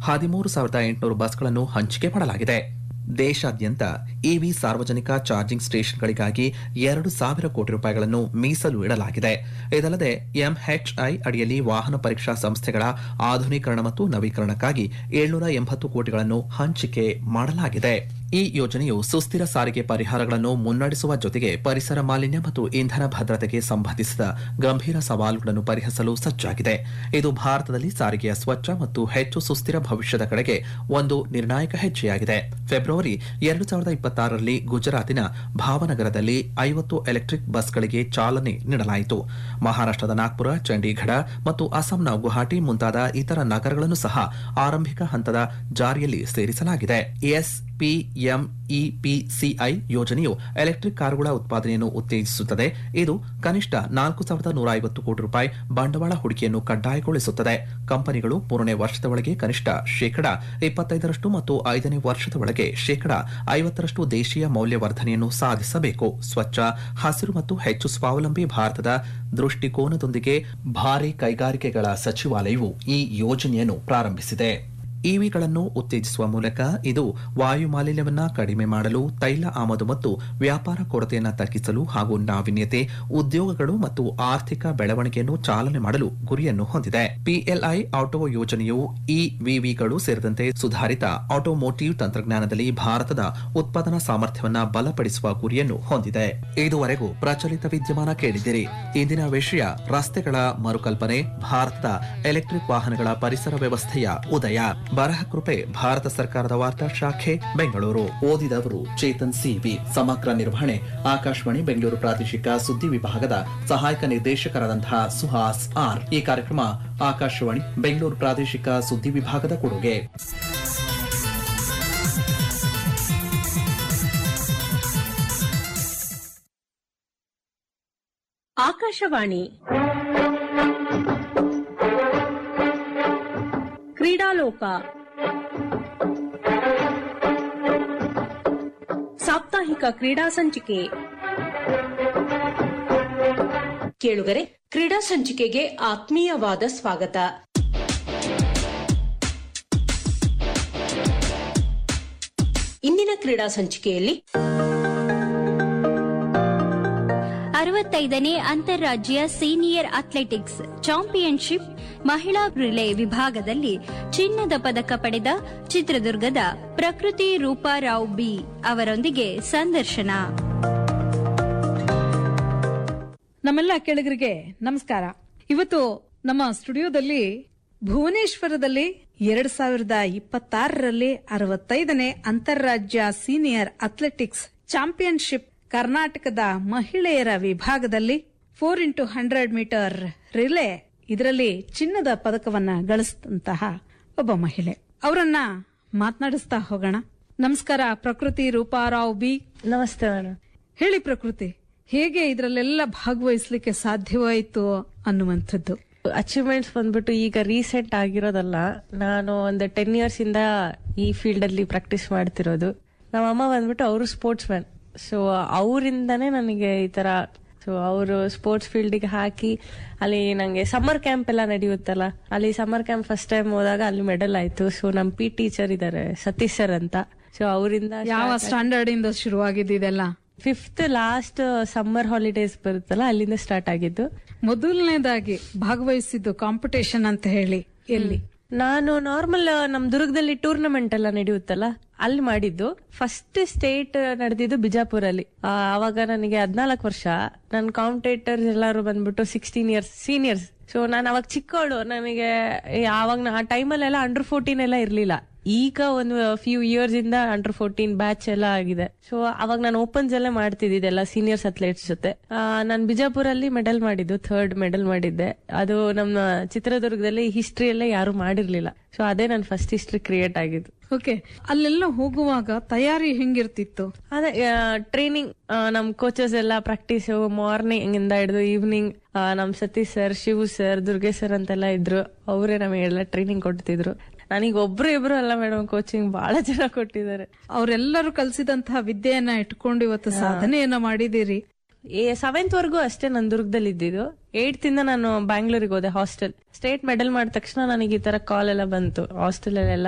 ಹದಿಮೂರು ಸಾವಿರದ ಎಂಟುನೂರು ಬಸ್ಗಳನ್ನು ಹಂಚಿಕೆ ಮಾಡಲಾಗಿದೆ ದೇಶಾದ್ಯಂತ ಇವಿ ಸಾರ್ವಜನಿಕ ಚಾರ್ಜಿಂಗ್ ಸ್ಟೇಷನ್ಗಳಿಗಾಗಿ ಎರಡು ಸಾವಿರ ಕೋಟಿ ರೂಪಾಯಿಗಳನ್ನು ಮೀಸಲು ಇಡಲಾಗಿದೆ ಇದಲ್ಲದೆ ಎಂಎಚ್ಐ ಅಡಿಯಲ್ಲಿ ವಾಹನ ಪರೀಕ್ಷಾ ಸಂಸ್ಥೆಗಳ ಆಧುನೀಕರಣ ಮತ್ತು ನವೀಕರಣಕ್ಕಾಗಿ ಏಳ್ನೂರ ಎಂಬತ್ತು ಕೋಟಿಗಳನ್ನು ಹಂಚಿಕೆ ಮಾಡಲಾಗಿದೆ ಈ ಯೋಜನೆಯು ಸುಸ್ಥಿರ ಸಾರಿಗೆ ಪರಿಹಾರಗಳನ್ನು ಮುನ್ನಡೆಸುವ ಜೊತೆಗೆ ಪರಿಸರ ಮಾಲಿನ್ಯ ಮತ್ತು ಇಂಧನ ಭದ್ರತೆಗೆ ಸಂಬಂಧಿಸಿದ ಗಂಭೀರ ಸವಾಲುಗಳನ್ನು ಪರಿಹರಿಸಲು ಸಜ್ಜಾಗಿದೆ ಇದು ಭಾರತದಲ್ಲಿ ಸಾರಿಗೆಯ ಸ್ವಚ್ಛ ಮತ್ತು ಹೆಚ್ಚು ಸುಸ್ಥಿರ ಭವಿಷ್ಯದ ಕಡೆಗೆ ಒಂದು ನಿರ್ಣಾಯಕ ಹೆಜ್ಜೆಯಾಗಿದೆ ಫೆಬ್ರವರಿ ಎರಡು ಸಾವಿರದ ಇಪ್ಪತ್ತಾರರಲ್ಲಿ ಗುಜರಾತಿನ ಭಾವನಗರದಲ್ಲಿ ಐವತ್ತು ಎಲೆಕ್ಟ್ರಿಕ್ ಬಸ್ಗಳಿಗೆ ಚಾಲನೆ ನೀಡಲಾಯಿತು ಮಹಾರಾಷ್ಟ್ರದ ನಾಗ್ಪುರ ಚಂಡೀಗಢ ಮತ್ತು ಅಸ್ಸಾಂನ ಗುವಾಹಟಿ ಮುಂತಾದ ಇತರ ನಗರಗಳನ್ನು ಸಹ ಆರಂಭಿಕ ಹಂತದ ಜಾರಿಯಲ್ಲಿ ಸೇರಿಸಲಾಗಿದೆ ಎಸ್ ಪಿಎಂಇಪಿಸಿಐ ಯೋಜನೆಯು ಎಲೆಕ್ಟ್ರಿಕ್ ಕಾರುಗಳ ಉತ್ಪಾದನೆಯನ್ನು ಉತ್ತೇಜಿಸುತ್ತದೆ ಇದು ಕನಿಷ್ಠ ನಾಲ್ಕು ಸಾವಿರದ ನೂರ ಐವತ್ತು ಕೋಟಿ ರೂಪಾಯಿ ಬಂಡವಾಳ ಹೂಡಿಕೆಯನ್ನು ಕಡ್ಡಾಯಗೊಳಿಸುತ್ತದೆ ಕಂಪನಿಗಳು ಮೂರನೇ ವರ್ಷದ ಒಳಗೆ ಕನಿಷ್ಠ ಶೇಕಡಾ ಇಪ್ಪತ್ತೈದರಷ್ಟು ಮತ್ತು ಐದನೇ ವರ್ಷದ ಒಳಗೆ ಶೇಕಡಾ ಐವತ್ತರಷ್ಟು ದೇಶೀಯ ಮೌಲ್ಯವರ್ಧನೆಯನ್ನು ಸಾಧಿಸಬೇಕು ಸ್ವಚ್ಛ ಹಸಿರು ಮತ್ತು ಹೆಚ್ಚು ಸ್ವಾವಲಂಬಿ ಭಾರತದ ದೃಷ್ಟಿಕೋನದೊಂದಿಗೆ ಭಾರಿ ಕೈಗಾರಿಕೆಗಳ ಸಚಿವಾಲಯವು ಈ ಯೋಜನೆಯನ್ನು ಪ್ರಾರಂಭಿಸಿದೆ ಇವಿಗಳನ್ನು ಉತ್ತೇಜಿಸುವ ಮೂಲಕ ಇದು ವಾಯು ಮಾಲಿನ್ಯವನ್ನ ಕಡಿಮೆ ಮಾಡಲು ತೈಲ ಆಮದು ಮತ್ತು ವ್ಯಾಪಾರ ಕೊರತೆಯನ್ನು ತಗ್ಗಿಸಲು ಹಾಗೂ ನಾವೀನ್ಯತೆ ಉದ್ಯೋಗಗಳು ಮತ್ತು ಆರ್ಥಿಕ ಬೆಳವಣಿಗೆಯನ್ನು ಚಾಲನೆ ಮಾಡಲು ಗುರಿಯನ್ನು ಹೊಂದಿದೆ ಪಿಎಲ್ಐ ಆಟೋ ಯೋಜನೆಯು ಇವಿವಿಗಳು ಸೇರಿದಂತೆ ಸುಧಾರಿತ ಆಟೋಮೋಟಿವ್ ತಂತ್ರಜ್ಞಾನದಲ್ಲಿ ಭಾರತದ ಉತ್ಪಾದನಾ ಸಾಮರ್ಥ್ಯವನ್ನ ಬಲಪಡಿಸುವ ಗುರಿಯನ್ನು ಹೊಂದಿದೆ ಇದುವರೆಗೂ ಪ್ರಚಲಿತ ವಿದ್ಯಮಾನ ಕೇಳಿದಿರಿ ಇಂದಿನ ವಿಷಯ ರಸ್ತೆಗಳ ಮರುಕಲ್ಪನೆ ಭಾರತದ ಎಲೆಕ್ಟ್ರಿಕ್ ವಾಹನಗಳ ಪರಿಸರ ವ್ಯವಸ್ಥೆಯ ಉದಯ ಬರಹ ಕೃಪೆ ಭಾರತ ಸರ್ಕಾರದ ವಾರ್ತಾ ಶಾಖೆ ಬೆಂಗಳೂರು ಓದಿದವರು ಚೇತನ್ ಸಿವಿ ಸಮಗ್ರ ನಿರ್ವಹಣೆ ಆಕಾಶವಾಣಿ ಬೆಂಗಳೂರು ಪ್ರಾದೇಶಿಕ ಸುದ್ದಿ ವಿಭಾಗದ ಸಹಾಯಕ ನಿರ್ದೇಶಕರಾದಂತಹ ಸುಹಾಸ್ ಆರ್ ಈ ಕಾರ್ಯಕ್ರಮ ಆಕಾಶವಾಣಿ ಬೆಂಗಳೂರು ಪ್ರಾದೇಶಿಕ ಸುದ್ದಿ ವಿಭಾಗದ ಕೊಡುಗೆ ಆಕಾಶವಾಣಿ ಕ್ರೀಡಾಲೋಕ ಸಾಪ್ತಾಹಿಕ ಕ್ರೀಡಾ ಸಂಚಿಕೆ ಕೇಳುಗರೆ ಕ್ರೀಡಾ ಸಂಚಿಕೆಗೆ ಆತ್ಮೀಯವಾದ ಸ್ವಾಗತ ಇಂದಿನ ಕ್ರೀಡಾ ಸಂಚಿಕೆಯಲ್ಲಿ ಅರವತ್ತೈದನೇ ಅಂತಾರಾಜ್ಯ ಸೀನಿಯರ್ ಅಥ್ಲೆಟಿಕ್ಸ್ ಚಾಂಪಿಯನ್ಶಿಪ್ ಮಹಿಳಾ ರಿಲೇ ವಿಭಾಗದಲ್ಲಿ ಚಿನ್ನದ ಪದಕ ಪಡೆದ ಚಿತ್ರದುರ್ಗದ ಪ್ರಕೃತಿ ರೂಪಾರಾವ್ ಬಿ ಅವರೊಂದಿಗೆ ಸಂದರ್ಶನ ನಮ್ಮೆಲ್ಲ ಕೆಳಗರಿಗೆ ನಮಸ್ಕಾರ ಇವತ್ತು ನಮ್ಮ ಸ್ಟುಡಿಯೋದಲ್ಲಿ ಭುವನೇಶ್ವರದಲ್ಲಿ ಎರಡ್ ಸಾವಿರದ ಇಪ್ಪತ್ತಾರರಲ್ಲಿ ಅರವತ್ತೈದನೇ ಅಂತಾರಾಜ್ಯ ಸೀನಿಯರ್ ಅಥ್ಲೆಟಿಕ್ಸ್ ಚಾಂಪಿಯನ್ಶಿಪ್ ಕರ್ನಾಟಕದ ಮಹಿಳೆಯರ ವಿಭಾಗದಲ್ಲಿ four into hundred metre relay ಇದರಲ್ಲಿ ಚಿನ್ನದ ಪದಕವನ್ನ ಗಳಿಸಿದಂತಹ ಒಬ್ಬ ಮಹಿಳೆ ಅವರನ್ನ ಮಾತನಾಡಿಸ್ತಾ ಹೋಗೋಣ ನಮಸ್ಕಾರ ಪ್ರಕೃತಿ ರೂಪಾರಾವ್ ಬಿ ನಮಸ್ತೆ ಮೇಡಮ್ ಹೇಳಿ ಪ್ರಕೃತಿ ಹೇಗೆ ಇದರಲ್ಲೆಲ್ಲ ಭಾಗವಹಿಸ್ಲಿಕ್ಕೆ ಸಾಧ್ಯವಾಯಿತು ಅನ್ನುವಂಥದ್ದು ಅಚೀವ್ಮೆಂಟ್ಸ್ ಬಂದ್ಬಿಟ್ಟು ಈಗ ರೀಸೆಂಟ್ ಆಗಿರೋದಲ್ಲ ನಾನು ಒಂದು ಟೆನ್ ಇಯರ್ಸ್ ಇಂದ ಈ ಫೀಲ್ಡ್ ಅಲ್ಲಿ ಪ್ರಾಕ್ಟೀಸ್ ಮಾಡ್ತಿರೋದು ನಮ್ಮ ಅಮ್ಮ ಬಂದ್ಬಿಟ್ಟು ಅವರು ಸ್ಪೋರ್ಟ್ಸ್ ಮ್ಯಾನ್ ಸೊ ಅವರಿಂದನೇ ನನಗೆ ಈ ತರ ಸೊ ಅವರು ಸ್ಪೋರ್ಟ್ಸ್ ಫೀಲ್ಡಿಗೆ ಹಾಕಿ ಅಲ್ಲಿ ನಂಗೆ ಸಮ್ಮರ್ ಕ್ಯಾಂಪ್ ಎಲ್ಲ ನಡೆಯುತ್ತಲ್ಲ ಅಲ್ಲಿ ಸಮ್ಮರ್ ಕ್ಯಾಂಪ್ ಫಸ್ಟ್ ಟೈಮ್ ಹೋದಾಗ ಅಲ್ಲಿ ಮೆಡಲ್ ಆಯ್ತು ಸೊ ನಮ್ ಪಿ ಟೀಚರ್ ಇದಾರೆ ಸತೀಶ್ ಸರ್ ಅಂತ ಸೊ ಅವರಿಂದ ಯಾವ ಸ್ಟ್ಯಾಂಡರ್ಡ್ ಇಂದ ಶುರುವಾಗಿದ್ದು ಇದೆಲ್ಲ ಫಿಫ್ತ್ ಲಾಸ್ಟ್ ಸಮ್ಮರ್ ಹಾಲಿಡೇಸ್ ಬರುತ್ತಲ್ಲ ಅಲ್ಲಿಂದ ಸ್ಟಾರ್ಟ್ ಆಗಿದ್ದು ಮೊದಲನೇದಾಗಿ ಭಾಗವಹಿಸಿದ್ದು ಕಾಂಪಿಟೇಷನ್ ಅಂತ ಹೇಳಿ ಎಲ್ಲಿ ನಾನು ನಾರ್ಮಲ್ ನಮ್ ದುರ್ಗದಲ್ಲಿ ಟೂರ್ನಮೆಂಟ್ ಎಲ್ಲ ನಡೆಯುತ್ತಲ್ಲ ಅಲ್ಲಿ ಮಾಡಿದ್ದು ಫಸ್ಟ್ ಸ್ಟೇಟ್ ನಡೆದಿದ್ದು ಬಿಜಾಪುರಲ್ಲಿ ಆ, ಅವಾಗ ನನಗೆ ಹದ್ನಾಲ್ಕು ವರ್ಷ ನನ್ನ ಕಾಂಪಿಟೇಟರ್ಸ್ ಎಲ್ಲರೂ ಬಂದ್ಬಿಟ್ಟು ಸಿಕ್ಸ್ಟೀನ್ ಇಯರ್ಸ್ ಸೀನಿಯರ್ಸ್ ಸೊ ನಾನು ಅವಾಗ ಚಿಕ್ಕವಳು ನನಗೆ ಅವಾಗ ಆ ಟೈಮಲ್ಲೆಲ್ಲ ಅಂಡರ್ ಫೋರ್ಟೀನ್ ಎಲ್ಲ ಇರ್ಲಿಲ್ಲ ಈಗ ಒಂದು ಫ್ಯೂ ಇಯರ್ಸ್ ಇಂದ ಅಂಡರ್ ಫೋರ್ಟೀನ್ ಬ್ಯಾಚ್ ಎಲ್ಲ ಆಗಿದೆ ಸೊ ಅವಾಗ ನಾನು ಓಪನ್ಸ್ ಎಲ್ಲ ಮಾಡ್ತಿದ್ದಿದ್ದೆಲ್ಲ ಸೀನಿಯರ್ಸ್ ಅಥ್ಲೆಟ್ಸ್ ಜೊತೆ ನಾನು ಬಿಜಾಪುರಲ್ಲಿ ಮೆಡಲ್ ಮಾಡಿದ್ದು ಥರ್ಡ್ ಮೆಡಲ್ ಮಾಡಿದ್ದೆ ಅದು ನಮ್ಮ ಚಿತ್ರದುರ್ಗದಲ್ಲಿ ಹಿಸ್ಟ್ರಿಯಲ್ಲೇ ಯಾರು ಮಾಡಿರ್ಲಿಲ್ಲ ಸೊ ಅದೇ ನನ್ನ ಫಸ್ಟ್ ಹಿಸ್ಟ್ರಿ ಕ್ರಿಯೇಟ್ ಆಗಿದ್ದು ಓಕೆ ಅಲ್ಲೆಲ್ಲ ಹೋಗುವಾಗ ತಯಾರಿ ಹೆಂಗಿರ್ತಿತ್ತು ಅದೇ ಟ್ರೈನಿಂಗ್ ನಮ್ ಕೋಚಸ್ ಎಲ್ಲ ಪ್ರಾಕ್ಟೀಸ್ ಮಾರ್ನಿಂಗ್ ಇಂದ ಹಿಡಿದು ಈವ್ನಿಂಗ್ ನಮ್ Satish sir Shivu sir Durgesh sir ಅಂತೆಲ್ಲ ಇದ್ರು ಅವರೇ ನಮಗೆಲ್ಲ ಟ್ರೈನಿಂಗ್ ಕೊಡ್ತಿದ್ರು ನನಗೆ ಒಬ್ರು ಇಬ್ರು ಅಲ್ಲ ಮೇಡಮ್ ಕೋಚಿಂಗ್ ಬಹಳ ಜನ ಕೊಟ್ಟಿದ್ದಾರೆ ಅವರೆಲ್ಲರೂ ಕಲಿಸಿದಂತಹ ವಿದ್ಯೆಯನ್ನ ಇಟ್ಕೊಂಡು ಇವತ್ತು ಸಾಧನೆಯನ್ನ ಮಾಡಿದಿರಿ ಸೆವೆಂತ್ ವರ್ಗೂ ಅಷ್ಟೇ ನಾನು ದುರ್ಗದಲ್ಲಿ ಇದ್ದಿದ್ದು ಏಯ್ತ್ ಇಂದ ನಾನು ಬ್ಯಾಂಗ್ಳೂರಿಗೆ ಹೋದೆ ಹಾಸ್ಟೆಲ್ ಸ್ಟೇಟ್ ಮೆಡಲ್ ಮಾಡಿದ ತಕ್ಷಣ ನನಗೆ ಈ ತರ ಕಾಲ್ ಎಲ್ಲ ಬಂತು ಹಾಸ್ಟೆಲ್ ಅಲ್ಲೆಲ್ಲ